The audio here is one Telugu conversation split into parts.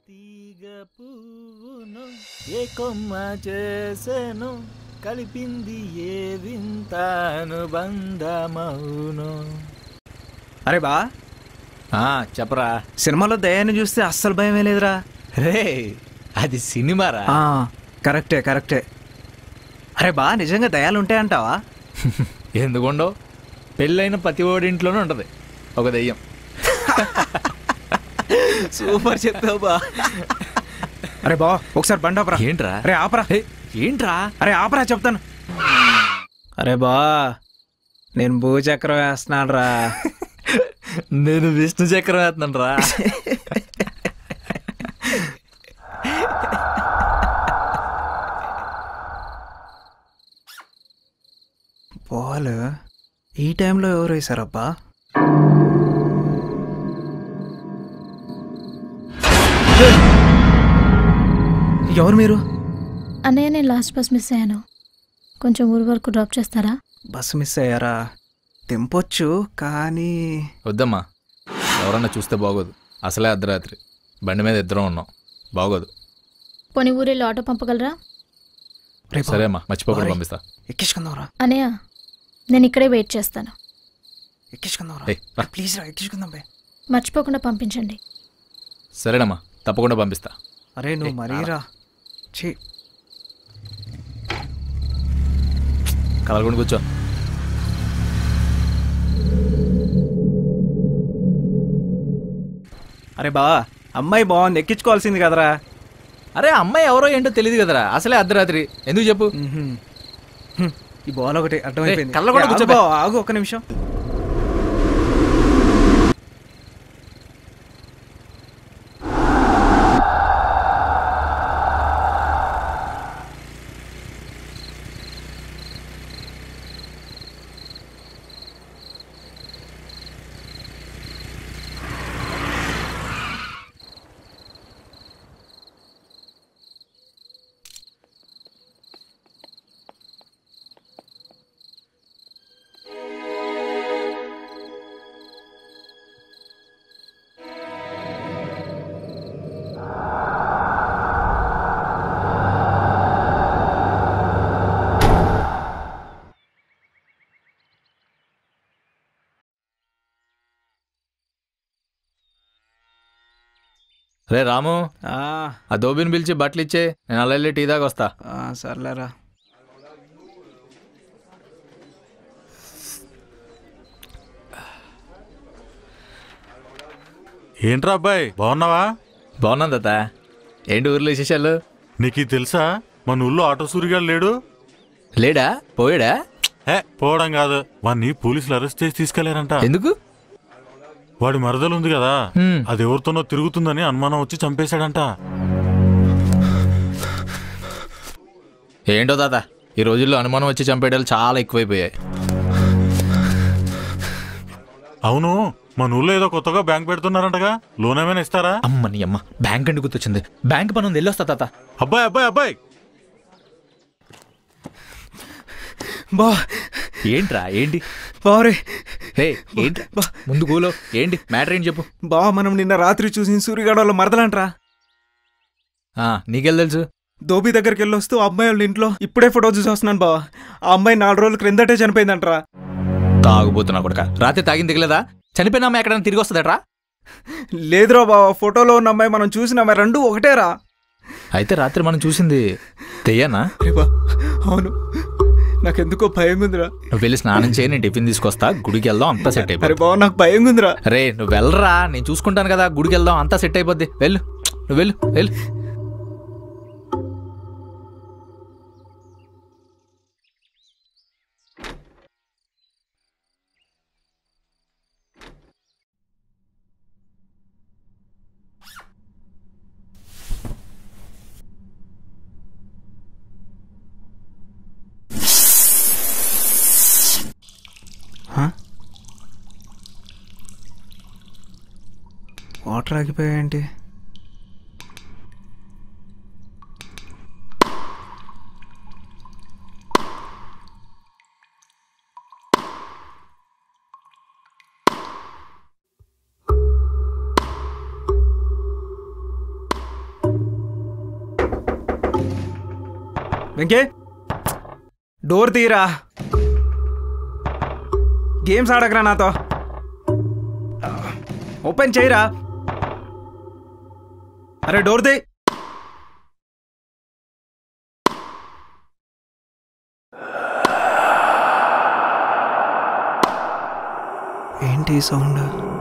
తీగ పువ్వును ఏ కొమ్మ చేసెను కలిపింది ఏ వింత అనుబంధమౌను అరే బా ఆ, చెప్పరా సినిమాలో దయాన్ని చూస్తే అస్సలు భయమే లేదురా రే అది సినిమారా ఆ, కరెక్టే కరెక్టే అరే బా నిజంగా దయాలు ఉంటాయంటావా ఎందుకుండో పెళ్ళైన ప్రతి ఓడింట్లోనూ ఉంటది ఒక దెయ్యం సూపర్ చెప్తావు బా అరే బా ఒకసారి బండి ఆపరా ఏంట్రా అరే ఆపరా హే, ఏంట్రా అరే ఆపరా చెప్తాను అరే బా నేను భూచక్రం వేస్తున్నాను రా నేను విష్ణు చక్రం వేస్తున్నాను రా బాల్ ఈ టైంలో ఎవరు వేశారబ్బా ఎవరు మీరు అన్నయ్య నేను లాస్ట్ బస్ మిస్ అయ్యాను కొంచెం ఊరి వరకు డ్రాప్ చేస్తారా బస్సు మిస్ అయ్యారా తెంపొచ్చు కానీ వద్దమ్మా ఎవరన్నా చూస్తే బాగోదు అసలే అర్ధరాత్రి బండి మీద ఇద్దరం ఉన్నాం బాగోదు పోనీ ఊరిలో ఆటో పంపగలరా రే బా, సరే అమ్మా మర్చిపోకుండా బాయ్. పంపిస్తా ఎక్కించుకుందాంరా అన్నయ్య నేను ఇక్కడే వెయిట్ చేస్తాను ఎక్కించుకుందాంరా ఏయ్, రా. ప్లీజ్ రా ఎక్కించుకుందాం బే మర్చిపోకుండా పంపించండి సరేనమ్మా తప్పకుండా పంపిస్తా అరే నువ్వు మరీరా ఛీ కలగకుండా కూర్చో అరే బా అమ్మాయి బాగుంది ఎక్కించుకోవాల్సింది కదరా అరే అమ్మాయి ఎవరో ఏంటో తెలియదు కదరా అసలే అర్ధరాత్రి ఎందుకు చెప్పు మ్మ్హ్మ్. హ్మ్. ఈ బాల్ ఒకటి అర్థమైపోయింది కళ్ళ కూడా ఏ, ఆగు కూర్చో బావ, ఆగు ఒక్క నిమిషం రే రాము ఆ, ఆ దోబిని పిలిచి బట్టలు ఇచ్చే నేను అలా వెళ్ళి టీ దాకా వస్తా ఆ, సర్లేరా ఏంట్రా అబ్బాయి బాగున్నావా బాగున్నాను తాత ఏంటి ఊర్లో విశేషాలు నీకు ఇది తెలుసా మన ఊళ్ళో ఆటో సూరిగాడు లేడు లేడా పోయాడా హే పోవడం కాదు వాడిని పోలీసులు అరెస్ట్ చేసి తీసుకెళ్లారంట ఎందుకు వాడి మరదలు ఉంది కదా హ్మ్. అది ఎవరితోనో తిరుగుతుందని అనుమానం వచ్చి చంపేశాడంట ఏంటో తాత ఈ రోజుల్లో అనుమానం వచ్చి చంపేయడాలు చాలా ఎక్కువైపోయాయి అవును మన ఊళ్ళో ఏదో కొత్తగా బ్యాంక్ పెడుతున్నారంటగా లోన్ ఏమైనా ఇస్తారా అమ్మ నీ అమ్మ బ్యాంక్ అండి గుర్తొచ్చింది బ్యాంక్ పని ఉంది వెళ్ళొస్తా తాత అబ్బాయి అబ్బాయి అబ్బాయి బా ఏంట్రా ఏంటి బావరే హే ఏంటి ముందు కూలో ఏంటి మ్యాటర్ ఏంటి చెప్పు బా మనం నిన్న రాత్రి చూసిన సూర్యగాడ వాళ్ళ మరదలంట్రా ఆ, నీకెళ్ళి తెలుసు దోబి దగ్గరికి వెళ్ళి వస్తూ ఆ అమ్మాయి వాళ్ళ ఇంట్లో ఇప్పుడే ఫోటో చూసి వస్తున్నాను బావ ఆ అమ్మాయి నాలుగు రోజుల క్రిందటే చనిపోయిందంట్రా తాగుబోతున్నా కొడక రాత్రి తాగింది దిగలేదా చనిపోయిన అమ్మాయి ఎక్కడైనా తిరిగి వస్తుందట్రా లేదురా బావ ఫోటోలో ఉన్న అమ్మాయి మనం చూసిన అమ్మాయి రెండు ఒకటేరా అయితే రాత్రి మనం చూసింది తెయ్యనా అరే బా అవును నాకెందుకో భయం ఉందిరా నువ్వు వెళ్ళి స్నానం చేయి నేను టిఫిన్ తీసుకొస్తా గుడికి వెళ్దాం అంతా సెట్ అరే అయిపోద్ది బావ నాకు భయం ఉందిరా రే నువ్వు వెళ్ళరా నేను చూసుకుంటాను కదా గుడికి వెళ్దాం అంతా సెట్ అయిపోద్ది వెళ్ళు నువ్వు వెళ్ళు వెళ్ళు వాటర్ ఆగిపోయాయంటి వెంకే డోర్ తీరా గేమ్స్ ఆడకరా నాతో ఓపెన్ చేయరా అరే డోర్ దే ఏంటి సౌండ్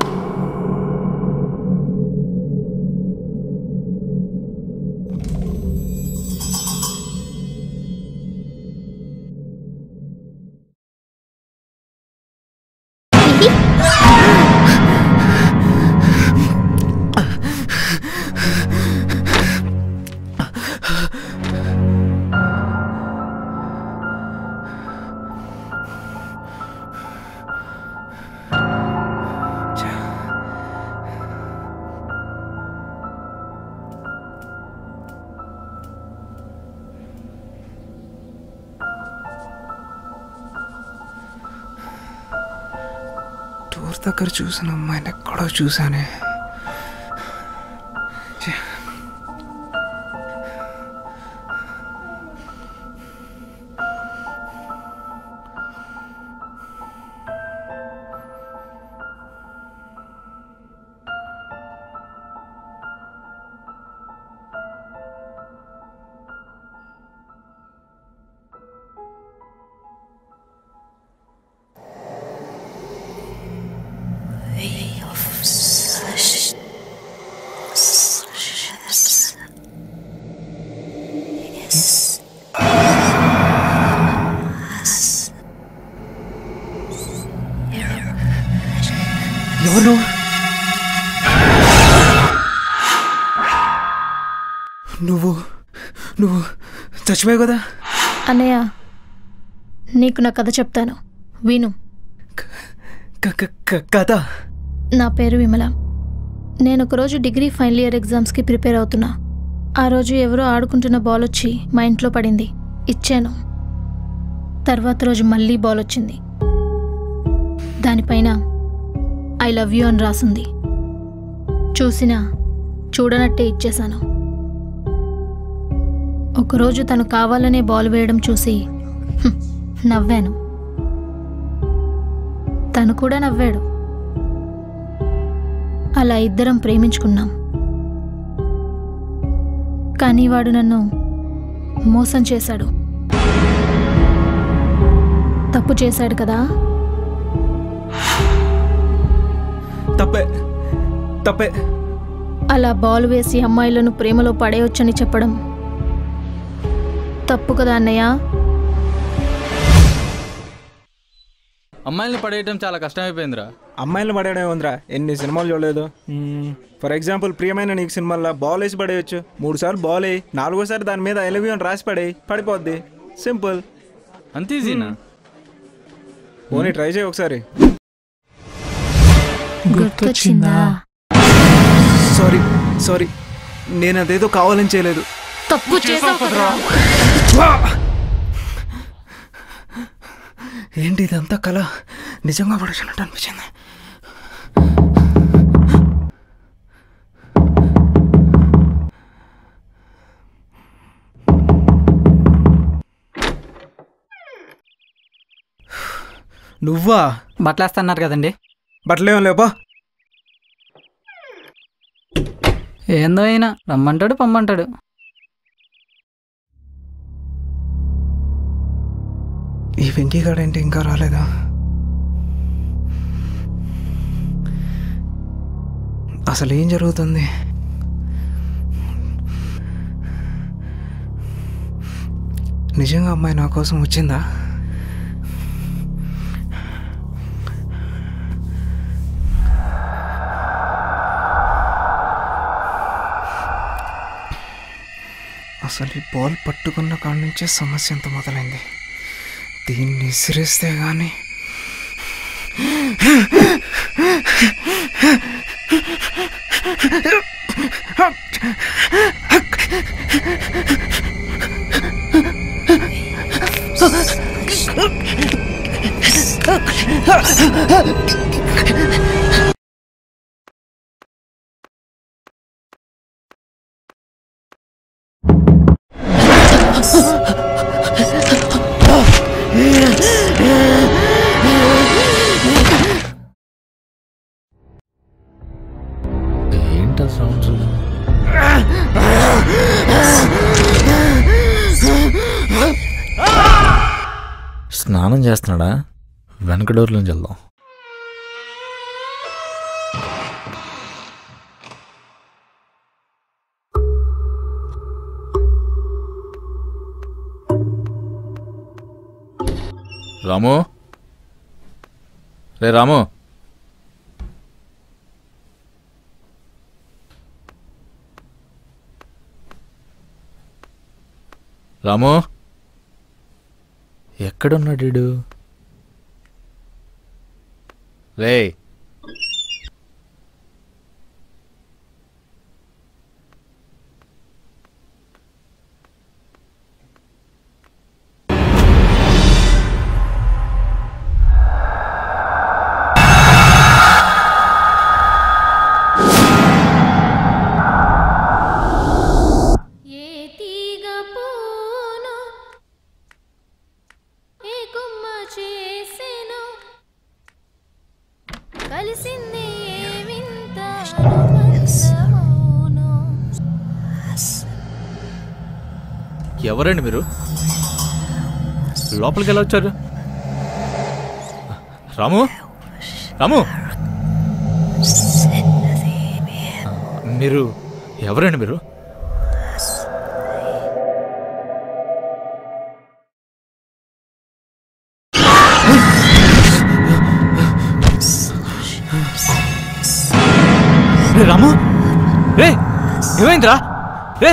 డోర్ దగ్గర చూసిన అమ్మాయిని ఎక్కడో చూసానే ఛే. ఎవరు నువ్వు నువ్వు చచ్చిపోయావు కదా అన్నయ్య నీకు నా కథ చెప్తాను విను క- క- క- కథ నా పేరు విమల నేను ఒకరోజు డిగ్రీ ఫైనల్ ఇయర్ ఎగ్జామ్స్కి ప్రిపేర్ అవుతున్నా ఆ రోజు ఎవరో ఆడుకుంటున్న బాల్ వచ్చి మా ఇంట్లో పడింది ఇచ్చాను తర్వాత రోజు మళ్ళీ బాల్ వచ్చింది దానిపైన ఐ లవ్ యూ అని రాసుంది చూసినా చూడనట్టే ఇచ్చేశాను ఒకరోజు తను కావాలనే బాల్ వేయడం చూసి హ్మ్, నవ్వాను తను కూడా నవ్వాడు అలా ఇద్దరం ప్రేమించుకున్నాం కానీ వాడు నన్ను మోసం చేశాడు తప్పు చేశాడు కదా తప్పే తప్పే అలా బాల్ వేసి అమ్మాయిలను ప్రేమలో పడేయొచ్చని చెప్పడం తప్పు కదా అన్నయ్య అమ్మాయిల్ని పడేయటం చాలా కష్టమైపోయిందిరా అమ్మాయిలు పడేయడం ఉందిరా ఎన్ని సినిమాలు చూడలేదు ఫర్ ఎగ్జాంపుల్ ప్రియమైన నీకు సినిమాల్లో బాల్ వేసి పడేయచ్చు మూడు సార్లు బాల్ వేయి నాలుగోసారి దాని మీద ఎలవి అని రాసి పడేయి పడిపోద్ది సింపుల్ అంత ఈజీనా పోనీ ట్రై చేయి ఒకసారి గుర్తొచ్చిందా సారీ సారీ నేను అదేదో కావాలని చేయలేదు తప్పు చేసావు కదరా ఏంటి ఇదంతా కళ నిజంగా పడుచున్నట్టు అనిపించింది నువ్వా బట్టలేస్తున్నారు కదండి బట్టలేం లేపా ఏందో అయినా రమ్మంటాడు పొమ్మంటాడు ఈ వెంకీగాడు ఏంటి ఇంకా రాలేదా అసలు ఏం జరుగుతుంది నిజంగా అమ్మాయి నా కోసం వచ్చిందా అసలు ఈ బాల్ పట్టుకున్న కాడ నుంచే సమస్య ఎంత మొదలైంది దీన్ని విసిరేస్తే గాని సౌండ్స్ స్నానం చేస్తున్నాడా వెనక డోర్లోంచి వెళ్దాం రాము రే రాము రాము ఎక్కడున్నాడు వీడు రే ఏ తీగ పూను ఏ గుమ్మ చేసెను కలిసింది ఏ వింత అనుబంధమౌను. ఎవరండి మీరు లోపలికి ఎలా వచ్చారు రాము రాము మీరు ఎవరండి మీరు రే రాము రే ఏమైందిరా రే